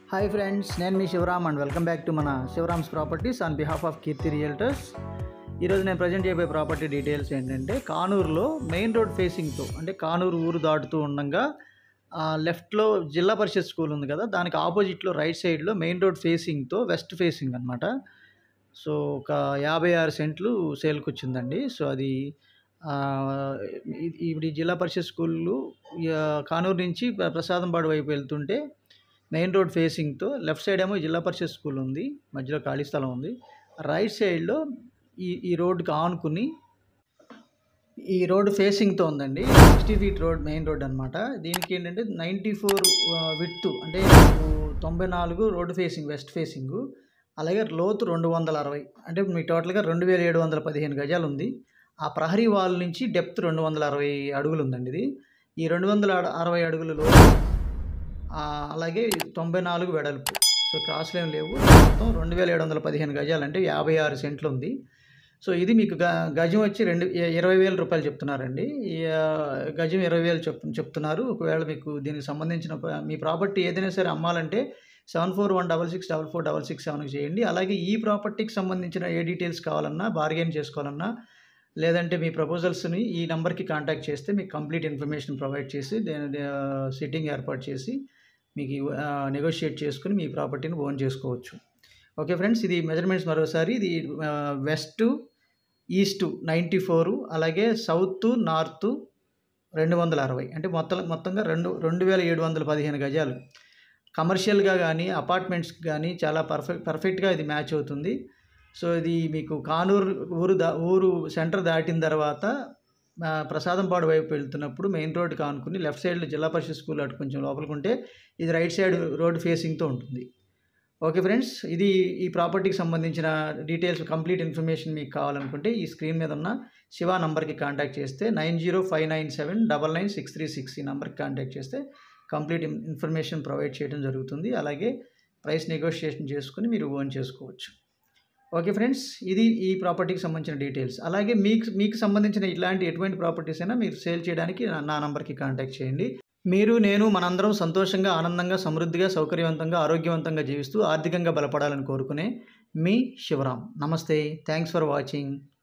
hi friends నేను మీ Sivaram and welcome back to మన Sivaram's properties on behalf of Keerthi realtors ఈరోజు నేను ప్రజెంట్ చేయబోయే ప్రాపర్టీ డీటెయిల్స్ ఏంటంటే కానూరులో మెయిన్ రోడ్ ఫేసింగ్తో అంటే కానూరు ఊరు దాటుతూ ఉండగా లెఫ్ట్లో జిల్లా పరిషత్ స్కూల్ ఉంది కదా దానికి ఆపోజిట్లో రైట్ సైడ్లో మెయిన్ రోడ్ ఫేసింగ్తో వెస్ట్ ఫేసింగ్ అనమాట సో ఒక యాభై ఆరు సెంట్లు సేల్కి వచ్చిందండి సో అది ఆ, ఇ- ఇప్పుడు ఈ జిల్లా పరిషత్ స్కూళ్ళు ఈ, ఆ, కానూరు నుంచి ప్ర- ప్రసాదంపాడు వైపు వెళ్తుంటే మెయిన్ రోడ్ ఫేసింగ్తో లెఫ్ట్ సైడ్ ఏమో జిల్లా పరిషత్ స్కూల్ ఉంది మధ్యలో ఖాళీ స్థలం ఉంది రైట్ సైడ్లో ఈ ఈ రోడ్డుకి ఆనుకుని ఈ రోడ్ ఫేసింగ్తో ఉందండి sixty feet road main road అనమాట దీనికి ఏంటంటే నైంటీ ఫోర్ విత్ అంటే మీకు తొంభై నాలుగు రోడ్ ఫేసింగ్ వెస్ట్ ఫేసింగ్ అలాగే లోతు రెండు వందల అరవై అంటే మీ టోటల్గా రెండు వేల ఏడు వందల పదిహేను గజాలు ఉంది ఆ ప్రహరీ వాల్ నుంచి డెప్త్ రెండు వందల అరవై అడుగులు ఉందండి ఇది ఈ రెండు వందల అడ- అరవై అడుగుల లోతు ఆ, అలాగే తొంభై నాలుగు వెడల్పు సో క్రాస్లు ఏం లేవు మొత్తం రెండు వేల ఏడు వందల పదిహేను గజాలు అంటే యాభై ఆరు సెంట్లు ఉంది సో ఇది మీకు గ గజం వచ్చి రెండు ఇ- ఇరవై వేల రూపాయలు చెప్తున్నారండి ఈ, ఆ, గజం ఇరవై వేలు చెప్ చెప్తున్నారు ఒకవేళ మీకు దీనికి సంబంధించిన ప- మీ ప్రాపర్టీ ఏదైనా సరే అమ్మాలంటే seven four one double six double four double six సెవెన్కి చేయండి అలాగే ఈ ప్రాపర్టీకి సంబంధించిన ఏ డీటెయిల్స్ కావాలన్నా బార్గెన్ చేసుకోవాలన్నా లేదంటే మీ ప్రపోజల్స్ని ఈ నెంబర్కి కాంటాక్ట్ చేస్తే మీకు కంప్లీట్ ఇన్ఫర్మేషన్ ప్రొవైడ్ చేసి సిట్టింగ్ ఏర్పాటు చేసి మీకు నెగోషియేట్ చేసుకుని మీ ప్రాపర్టీని ఓన్ చేసుకోవచ్చు ఓకే ఫ్రెండ్స్ ఇది మెజర్మెంట్స్ మరోసారి ఇది వెస్ట్ ఈస్ట్ నైంటీ ఫోరు అలాగే సౌత్ నార్త్ రెండు వందల అరవై అంటే మొత్తం మొత్తంగా రెండు రెండు వేల ఏడు వందల పదిహేను గజాలు కమర్షియల్గా కానీ అపార్ట్మెంట్స్కి కానీ చాలా పర్ఫెక్ట్ పర్ఫెక్ట్గా ఇది మ్యాచ్ అవుతుంది సో ఇది మీకు కానూరు ఊరు దా ఊరు సెంటర్ దాటిన తర్వాత ఆ, ప్రసాదంపాడు వైపు వెళ్తున్నప్పుడు మెయిన్ రోడ్ కానుకుని లెఫ్ట్ సైడ్లో జిల్లా పరిషత్ స్కూల్ అటు కొంచెం లోపలికి ఉంటే ఇది రైట్ సైడ్ రోడ్ ఫేసింగ్తో ఉంటుంది ఓకే ఫ్రెండ్స్ ఇది ఈ ప్రాపర్టీకి సంబంధించిన డీటెయిల్స్ కంప్లీట్ ఇన్ఫర్మేషన్ మీకు కావాలనుకుంటే ఈ స్క్రీన్ మీద ఉన్న శివ నంబర్కి కాంటాక్ట్ చేస్తే nine zero five nine seven double nine six three six ఈ నెంబర్కి కాంటాక్ట్ చేస్తే కంప్లీట్ ఇన్ఫర్మేషన్ ప్రొవైడ్ చేయడం జరుగుతుంది అలాగే ప్రైస్ నెగోషియేషన్ చేసుకుని మీరు ఓన్ చేసుకోవచ్చు ఓకే ఫ్రెండ్స్ ఇది ఈ ప్రాపర్టీకి సంబంధించిన డీటెయిల్స్ అలాగే మీకు మీకు సంబంధించిన ఇలాంటి ఎటువంటి ప్రాపర్టీస్ అయినా మీరు సేల్ చేయడానికి నా- నా నంబర్కి కాంటాక్ట్ చేయండి మీరు నేను మనందరం సంతోషంగా ఆనందంగా సమృద్ధిగా సౌకర్యవంతంగా ఆరోగ్యవంతంగా జీవిస్తూ ఆర్థికంగా బలపడాలని కోరుకునే మీ శివరాం నమస్తే థ్యాంక్స్ ఫర్ వాచింగ్